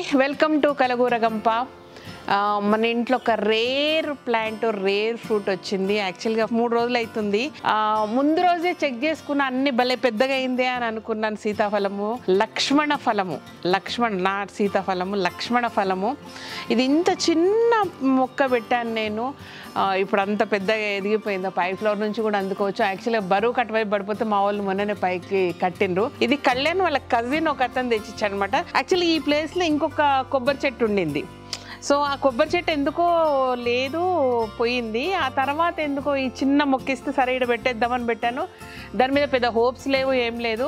welcome to కలగూరగంప ఆ, మన ఇంట్లో ఒక రేర్ ప్లాంట్ రేర్ ఫ్రూట్ వచ్చింది యాక్చువల్గా మూడు రోజులు అవుతుంది ఆ, ముందు రోజే చెక్ చేసుకున్న అన్ని భలే పెద్దగా అయిందే అని అనుకున్నాను సీతాఫలము లక్ష్మణ ఫలము లక్ష్మణ నా సీతాఫలము లక్ష్మణ ఫలము ఇది ఇంత చిన్న మొక్క పెట్టాను నేను ఆ, ఇప్పుడు అంత పెద్దగా ఎదిగిపోయింది పై ఫ్లోర్ నుంచి కూడా అందుకోవచ్చు యాక్చువల్గా బరువు కట్టువైపు పడిపోతే మా వాళ్ళు మొన్ననే పైకి కట్టిండ్రు ఇది కళ్యాణ్ వాళ్ళ కజిన్ ఒక అతను తెచ్చిచ్చాడు అనమాట యాక్చువల్లీ ఈ ప్లేస్లో ఇంకొక కొబ్బరి చెట్టు ఉండింది సో ఆ కొబ్బరి చెట్టు ఎందుకో లేదు పోయింది ఆ తర్వాత ఎందుకో ఈ చిన్న మొక్కిస్తే సరే ఇక్కడ పెట్టేద్దామని పెట్టాను దాని మీద పెద్ద హోప్స్ లేవు ఏం లేదు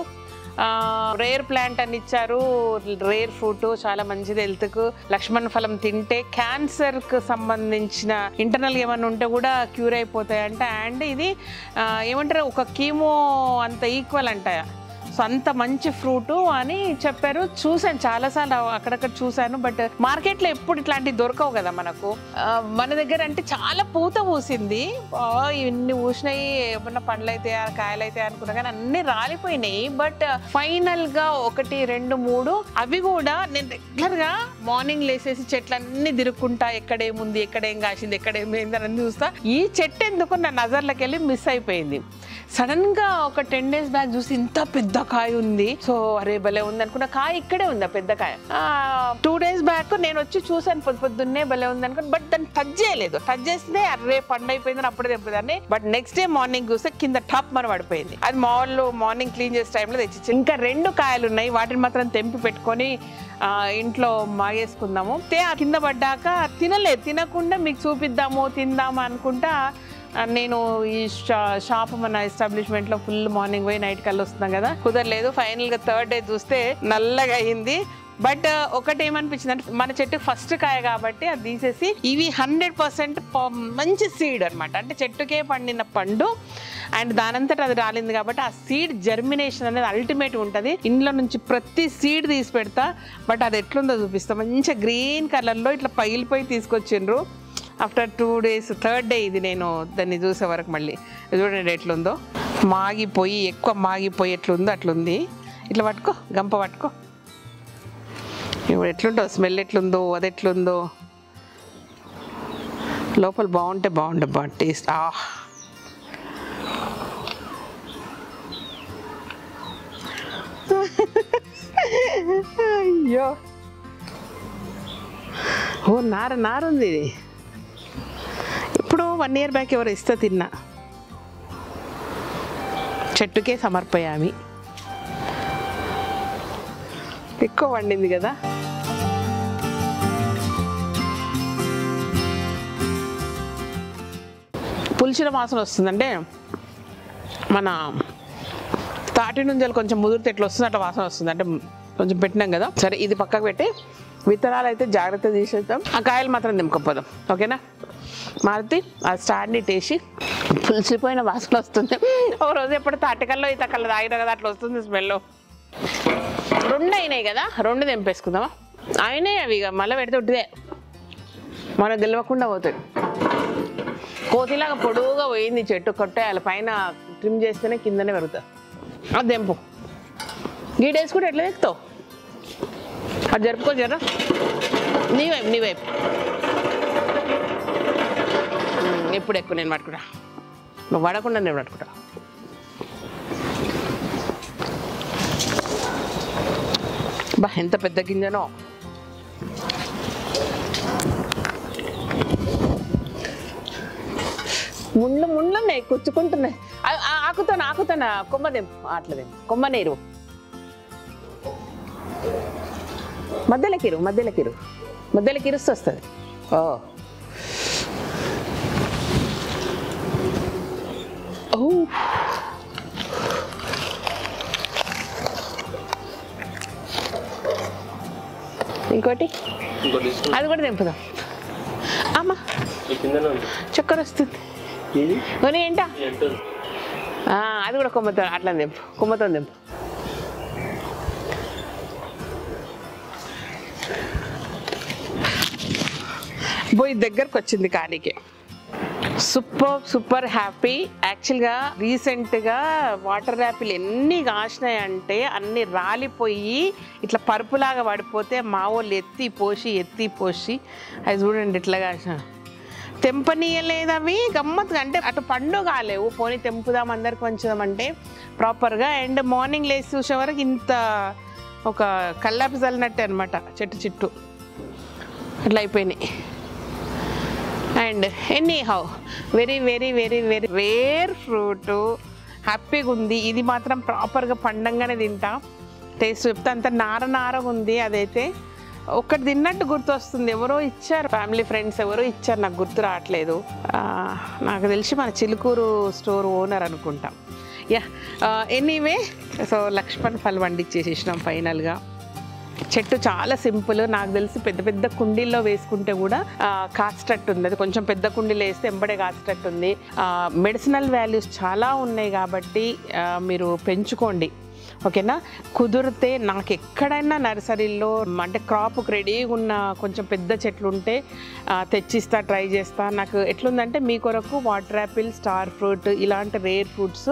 రేర్ ప్లాంట్ అని ఇచ్చారు రేర్ ఫ్రూట్ చాలా మంచిది హెల్త్కు లక్ష్మణ ఫలం తింటే క్యాన్సర్కు సంబంధించిన ఇంటర్నల్ ఏమైనా ఉంటే కూడా క్యూర్ అయిపోతాయి అంట అండ్ ఇది ఆ, ఏమంటారు ఒక కీమో అంత ఈక్వల్ అంట సో అంత మంచి ఫ్రూట్ అని చెప్పారు చూశాను చాలాసార్లు అక్కడక్కడ చూశాను బట్ మార్కెట్లో ఎప్పుడు ఇట్లాంటివి దొరకవు కదా మనకు ఆ, మన దగ్గర అంటే చాలా పూత పూసింది ఆ, ఇన్ని పూసినాయి ఏమన్నా పండ్లు అయితే కాయలు అయితే అనుకున్నా కానీ అన్ని రాలిపోయినాయి బట్ ఫైనల్ గా ఒకటి రెండు మూడు అవి కూడా నేను రెగ్యులర్ గా మార్నింగ్ లేసేసి చెట్లన్నీ తిరుక్కుంటా ఎక్కడేముంది ఎక్కడేం కాసింది ఎక్కడేమైంది అని చూస్తా ఈ చెట్టు ఎందుకు నా నజర్లోకి వెళ్ళి మిస్ అయిపోయింది సడన్ గా ఒక టెన్ డేస్ బ్యాక్ చూసి ఇంత పెద్ద కాయ ఉంది సో అరే భలే ఉంది అనుకున్న కాయ ఇక్కడే ఉంది ఆ పెద్ద కాయ టూ డేస్ బ్యాక్ నేను వచ్చి చూసాను పొద్దు పొద్దున్నే భలే ఉంది అనుకుని బట్ దాన్ని టచ్ చేయలేదు టచ్ చేస్తే అరే పండు అయిపోయిందని అప్పుడే తెంపుదాన్ని బట్ నెక్స్ట్ డే మార్నింగ్ చూస్తే కింద టాప్ మన పడిపోయింది అది మాల్ మార్నింగ్ క్లీన్ చేసే టైంలో తెచ్చి ఇంకా రెండు కాయలు ఉన్నాయి వాటిని మాత్రం తెంపి పెట్టుకొని ఆ, ఇంట్లో మాగేసుకుందాము తే ఆ కింద పడ్డాక తినలేదు తినకుండా మీకు చూపిద్దాము తిందాము అనుకుంటా ఆ, నేను ఈ షా షాప్ మన ఎస్టాబ్లిష్మెంట్లో ఫుల్ మార్నింగ్ పోయి నైట్ కల్లా వస్తున్నాం కదా కుదరలేదు ఫైనల్గా థర్డ్ డే చూస్తే నల్లగా అయింది బట్ ఒకటి ఏమనిపించింది అంటే మన చెట్టు ఫస్ట్ కాయ కాబట్టి అది తీసేసి ఇవి హండ్రెడ్ పర్సెంట్ మంచి సీడ్ అన్నమాట అంటే చెట్టుకే పండిన పండు అండ్ దానంతట అది రాలింది కాబట్టి ఆ సీడ్ జర్మినేషన్ అనేది అల్టిమేట్ ఉంటుంది ఇంట్లో నుంచి ప్రతి సీడ్ తీసి పెడతా బట్ అది ఎట్లుందో చూపిస్తా మంచిగా గ్రీన్ కలర్లో ఇట్లా పగిలిపోయి తీసుకొచ్చిండ్రు after two days third day ఇది నేను దాన్ని చూసే వరకు మళ్ళీ ఇది చూడండి ఎట్లుందో మాగిపోయి ఎక్కువ మాగిపోయి ఎట్లుందో అట్లుంది ఇట్లా పట్టుకో గంప పట్టుకో ఇప్పుడు ఎట్లుంటో స్మెల్ ఎట్లుందో అది ఎట్లుందో లోపల బాగుంటే బాగుండే బా టేస్ట్ ఆ అయ్యో ఓ నార నార ఉంది ఇది ఇప్పుడు వన్ ఇయర్ బ్యాక్ ఎవరు ఇస్తే తిన్నా చెట్టుకే సమర్పయామి ఎక్కువ వండింది కదా పులిచిన వాసన వస్తుందంటే మన తాటి నుంజలు కొంచెం ముదిరితే ఎట్లా వస్తుంది అట్లా వాసన వస్తుంది అంటే కొంచెం పెట్టినాం కదా సరే ఇది పక్కకు పెట్టి విత్తనాలు అయితే జాగ్రత్త తీసేద్దాం ఆ కాయలు మాత్రం దింపుకపోదాం ఓకేనా మారుతి ఆ స్టాండ్ ఇట్టేసి పులిసిపోయిన వాసన వస్తుంది ఒక రోజు ఎప్పుడు తాటికల్లో ఈ తక్కల్లో తాగిన కదా అట్లా వస్తుంది స్మెల్ రెండు అయినాయి కదా రెండు తెంపేసుకుందామా అయినాయి అవి ఇక మళ్ళీ పెడితే ఉట్టిదే మనకు గెలవకుండా పోతాయి కోతిలాగా పొడువుగా పోయింది చెట్టు కొట్టేయాలి పైన ట్రిమ్ చేస్తేనే కిందనే పెరుగుతుంది అది తెంపు గీడేసుకుంటే ఎట్లా తెస్తావు అది జరుపుకో జర నీ వైపు నీ వైపు ఉమ్, ఎప్పుడు ఎక్కువ నేను పట్టుకుంటా నువ్వు పడకుండా నేను పట్టుకుంటా బా ఎంత పెద్ద గింజనో ముళ్ళు ముళ్ళు ఉన్నాయి కుచ్చుకుంటున్నాయి ఆ- ఆ- ఆకుతాను ఆకుతాను కొమ్మదేం అట్లదేం కొమ్మ నీరు మధ్యలోకి ఇరు మధ్యలోకి ఇరు మధ్యలోకి ఇరుస్తూ వస్తుంది ఓ ఓ ఇంకోటి ఇంకోటి తీసుకుని అది కూడా తెంపుదాం అమ్మా ఈ కిందనే ఉంది చక్కెర వస్తుంది ఇది కొని ఏంటా ఎంటు ఆ, అది కూడా కొమ్మతో అట్లా తెంపు కొమ్మతో తెంపు పోయి దగ్గరకు వచ్చింది కానీకి సూపర్ సూపర్ హ్యాపీ యాక్చువల్గా రీసెంట్గా వాటర్ యాపిల్ ఎన్ని కాసినాయి అంటే అన్ని రాలిపోయి ఇట్లా పరుపులాగా పడిపోతే మా వాళ్ళు ఎత్తి పోసి ఎత్తి పోసి అది చూడండి ఇట్లా కాసిన తెంపనీయలేదు అవి గమ్మత్తుగా అంటే అటు పండు కాలేవు పోనీ తెంపుదాం అందరికి పంచుదాం అంటే ప్రాపర్గా అండ్ మార్నింగ్ లేచి చూసే వరకు ఇంత ఒక కల్లాపి చల్లినట్టే అనమాట చెట్టు చుట్టూ అట్లా అయిపోయినాయి and anyhow very very very very rare fruit హ్యాపీగా ఉంది ఇది మాత్రం ప్రాపర్గా పండంగానే తింటా టేస్ట్ చెప్తే అంత నార నారగా ఉంది అదైతే ఒక్కటి తిన్నట్టు గుర్తు వస్తుంది ఎవరో ఇచ్చారు ఫ్యామిలీ ఫ్రెండ్స్ ఎవరో ఇచ్చారు నాకు గుర్తు రావట్లేదు ఆ, నాకు తెలిసి మన చిలుకూరు స్టోర్ ఓనర్ అనుకుంటా yeah anyway so Lakshman phal వండిచ్చేసేసినాం ఫైనల్గా చెట్టు చాలా సింపుల్ నాకు తెలిసి పెద్ద పెద్ద కుండీల్లో వేసుకుంటే కూడా ఆ, కాచేటట్టు ఉంది అది కొంచెం పెద్ద కుండీలో వేస్తే ఎంబడే కాచేటట్టు ఉంది మెడిసినల్ వాల్యూస్ చాలా ఉన్నాయి కాబట్టి ఆ, మీరు పెంచుకోండి ఓకేనా కుదిరితే నాకు ఎక్కడైనా నర్సరీలో అంటే క్రాప్కి రెడీగా ఉన్న కొంచెం పెద్ద చెట్లు ఉంటే ఆ, తెచ్చిస్తా ట్రై చేస్తా నాకు ఎట్లుందంటే మీ కొరకు వాటర్ యాపిల్ స్టార్ ఫ్రూట్ ఇలాంటి రేర్ ఫ్రూట్స్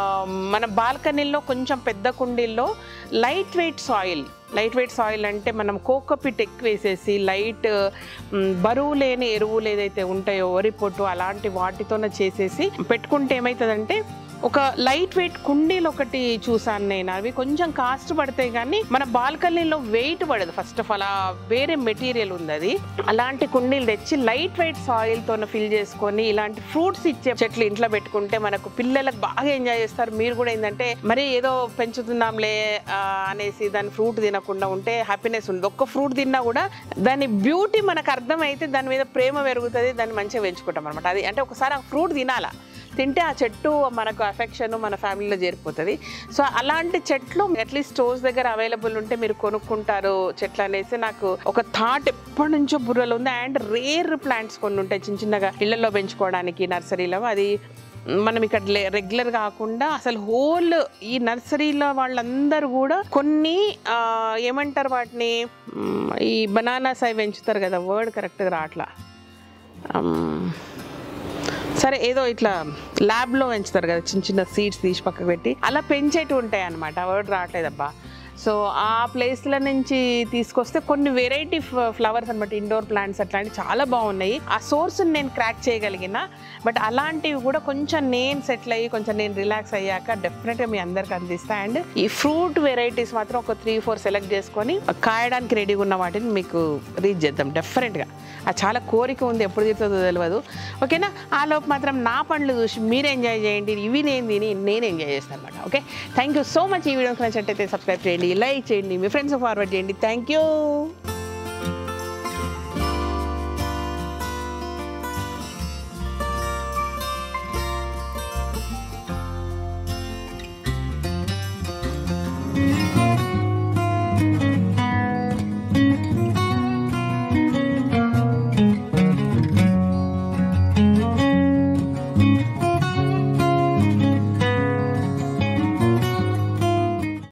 మన బాల్కనీలో కొంచెం పెద్ద కుండీల్లో light weight soil light weight soil అంటే మనం కోకోపిట్ ఎక్కువ వేసేసి లైట్ మ్, బరువు లేని ఎరువులు ఏదైతే ఉంటాయో వరి పొట్టు అలాంటి వాటితోనే చేసేసి పెట్టుకుంటే ఏమవుతుందంటే ఒక లైట్ వెయిట్ కుండీలు ఒకటి చూసాను నేను అవి కొంచెం కాస్ట్ పడతాయి కానీ మన బాల్కనీలో వెయిట్ పడదు ఫస్ట్ ఆఫ్ ఆల్ ఆ వేరే మెటీరియల్ ఉంది అది అలాంటి కుండీలు తెచ్చి లైట్ వెయిట్ సాయిల్ తో ఫిల్ చేసుకొని ఇలాంటి ఫ్రూట్స్ ఇచ్చే చెట్లు ఇంట్లో పెట్టుకుంటే మనకు పిల్లలకు బాగా ఎంజాయ్ చేస్తారు మీరు కూడా ఏంటంటే మరి ఏదో పెంచుతున్నాంలే ఆ, అనేసి దాని ఫ్రూట్ తినకుండా ఉంటే హ్యాపీనెస్ ఉంది ఒక్క ఫ్రూట్ తిన్నా కూడా దాని బ్యూటీ మనకు అర్థమైతే దాని మీద ప్రేమ పెరుగుతుంది దాన్ని మంచిగా పెంచుకుంటాం అనమాట అది అంటే ఒకసారి ఆ ఫ్రూట్ తినాలా తింటే ఆ చెట్టు మనకు అఫెక్షన్ మన ఫ్యామిలీలో చేరిపోతుంది సో అలాంటి చెట్లు అట్లీస్ట్ స్టోర్స్ దగ్గర అవైలబుల్ ఉంటే మీరు కొనుక్కుంటారు చెట్లు అనేసి నాకు ఒక థాట్ ఎప్పటి నుంచో బుర్రలో ఉంది అండ్ రేర్ ప్లాంట్స్ కొన్ని ఉంటాయి చిన్న చిన్నగా ఇళ్లలో పెంచుకోవడానికి నర్సరీలో అది మనం ఇక్కడ రెగ్యులర్ కాకుండా అసలు హోల్ ఈ నర్సరీలో వాళ్ళందరూ కూడా కొన్ని ఆ, ఏమంటారు వాటిని మ్, ఈ బనానాస్ అవి పెంచుతారు కదా వర్డ్ కరెక్ట్గా రావట్లా అమ్, సరే ఏదో ఇట్లా ల్యాబ్లో పెంచుతారు కదా చిన్న చిన్న సీడ్స్ తీసి పక్కకు పెట్టి అలా పెంచేటి ఉంటాయి అనమాట వర్డ్ రావట్లేదబ్బా సో ఆ ప్లేస్ల నుంచి తీసుకొస్తే కొన్ని వెరైటీ ఫ్లవర్స్ అనమాట ఇండోర్ ప్లాంట్స్ అట్లాంటివి చాలా బాగున్నాయి ఆ సోర్స్ నేను క్రాక్ చేయగలిగిన బట్ అలాంటివి కూడా కొంచెం నేను సెటిల్ అయ్యి కొంచెం నేను రిలాక్స్ అయ్యాక డెఫినెట్గా మీ అందరికి అందిస్తా అండ్ ఈ ఫ్రూట్ వెరైటీస్ మాత్రం ఒక త్రీ ఫోర్ సెలెక్ట్ చేసుకొని కాయడానికి రెడీగా ఉన్న వాటిని మీకు రీచ్ చేద్దాం డెఫినెట్గా అది చాలా కోరిక ఉంది ఎప్పుడు తీరుతుందో తెలియదు ఓకేనా ఆ లోపు మాత్రం నా పండ్లు చూసి మీరు ఎంజాయ్ చేయండి ఇవి నేను తిని నేను ఎంజాయ్ చేస్తాను అనమాట okay thank you so much ఈ వీడియోకి నచ్చినట్టయితే సబ్స్క్రైబ్ చేయండి లైక్ చేయండి మీ ఫ్రెండ్స్ ఫార్వర్డ్ చేయండి థ్యాంక్ యూ